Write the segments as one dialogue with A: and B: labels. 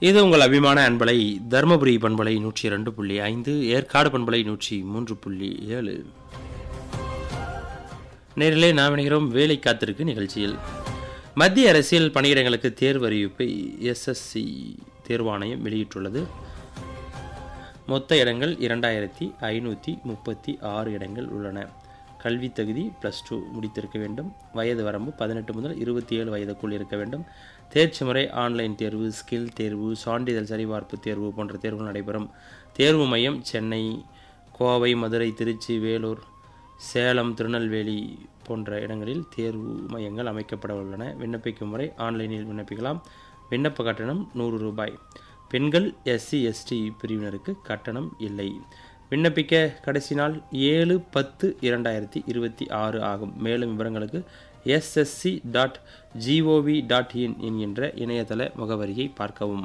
A: இது உங்கள் அபிமான அன்பலை தருமபுரி பண்பலை நூற்றி ரெண்டு புள்ளி ஐந்து ஏற்காடு பண்பலை நூற்றி மூன்று புள்ளி ஏழு நேரிலே நாம் இணைகிறோம் வேலை காத்திருக்கு நிகழ்ச்சியில் மத்திய அரசியல் பணியிடங்களுக்கு தேர்வு அறிவிப்பை எஸ்எஸ்சி தேர்வாணையம் வெளியிட்டுள்ளது மொத்த இடங்கள் இரண்டாயிரத்தி ஐநூற்றி முப்பத்தி ஆறு இடங்கள் உள்ளன கல்வி தகுதி ப்ளஸ் டூ முடித்திருக்க வேண்டும் வயது வரம்பு பதினெட்டு முதல் இருபத்தி ஏழு வயதுக்குள் இருக்க வேண்டும் தேர்ச்சி முறை ஆன்லைன் தேர்வு ஸ்கில் தேர்வு சான்றிதழ் சரிபார்ப்பு தேர்வு போன்ற தேர்வுகள் நடைபெறும் தேர்வு மையம் சென்னை கோவை மதுரை திருச்சி வேலூர் சேலம் திருநெல்வேலி போன்ற இடங்களில் தேர்வு மையங்கள் அமைக்கப்பட உள்ளன விண்ணப்பிக்கும் முறை ஆன்லைனில் விண்ணப்பிக்கலாம் விண்ணப்ப கட்டணம் நூறு ரூபாய் பெண்கள் எஸ்சி எஸ்டி பிரிவினருக்கு கட்டணம் இல்லை விண்ணப்பிக்க கடைசி நாள் ஏழு பத்து இரண்டாயிரத்தி இருபத்தி ஆறு ஆகும் மேலும் விவரங்களுக்கு SSC dot GOV dot in என்கின்ற இணையதள முகவரியை பார்க்கவும்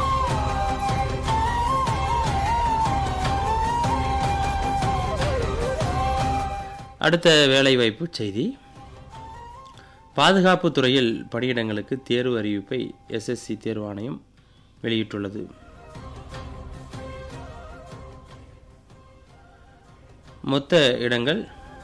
A: அடுத்த வேலைவாய்ப்பு செய்தி பாதுகாப்பு துறையில் பணியிடங்களுக்கு தேர்வு அறிவிப்பை எஸ்எஸ்சி தேர்வாணையம் வெளியிட்டுள்ளது மொத்த இடங்கள்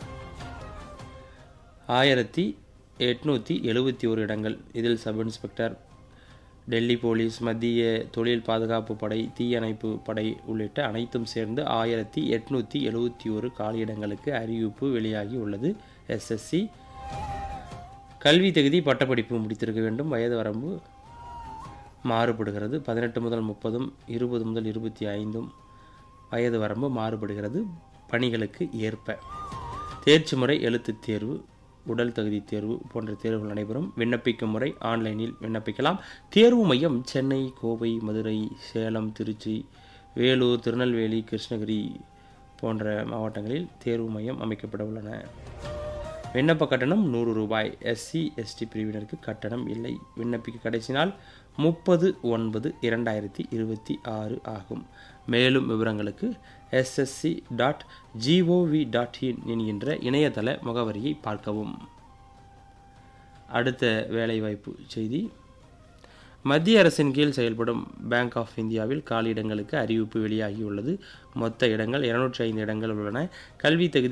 A: ஆயிரத்தி எட்நூற்றி எழுபத்தி ஒரு இடங்கள் இதில் சப் இன்ஸ்பெக்டர் டெல்லி போலீஸ் மத்திய தொழில் பாதுகாப்பு படை தீயணைப்பு படை உள்ளிட்ட அனைத்தும் சேர்ந்து ஆயிரத்தி எட்நூற்றி எழுபத்தி ஒரு காலியிடங்களுக்கு அறிவிப்பு வெளியாகி உள்ளது எஸ்எஸ்சி கல்வி தகுதி பட்டப்படிப்பு முடித்திருக்க வேண்டும் வயது வரம்பு மாறுபடுகிறது பதினெட்டு முதல் முப்பதும் இருபது முதல் இருபத்தி ஐந்தும் வயது வரம்பு மாறுபடுகிறது பணிகளுக்கு ஏற்ப தேர்ச்சி முறை எழுத்துத் தேர்வு உடல் தகுதி தேர்வு போன்ற தேர்வுகள் நடைபெறும் விண்ணப்பிக்கும் முறை ஆன்லைனில் விண்ணப்பிக்கலாம் தேர்வு மையம் சென்னை கோவை மதுரை சேலம் திருச்சி வேலூர் திருநெல்வேலி கிருஷ்ணகிரி போன்ற மாவட்டங்களில் தேர்வு மையம் அமைக்கப்பட உள்ளன விண்ணப்ப கட்டணம் நூறு ரூபாய் எஸ்சி எஸ்டி பிரிவினருக்கு கட்டணம் இல்லை விண்ணப்பிக்க கடைசி நாள் முப்பது ஒன்பது இரண்டாயிரத்தி இருபத்தி ஆறு ஆகும் மேலும் விவரங்களுக்கு SSC dot GOV dot in என்கின்ற இணையதள முகவரியை பார்க்கவும் அடுத்த வேலைவாய்ப்பு செய்தி மத்திய அரசின் கீழ் செயல்படும் பேங்க் ஆஃப் இந்தியாவில் காலியிடங்களுக்கு அறிவிப்பு வெளியாகியுள்ளது மொத்த இடங்கள் இருநூற்றி ஐந்து இடங்கள் உள்ளன கல்வி தகுதி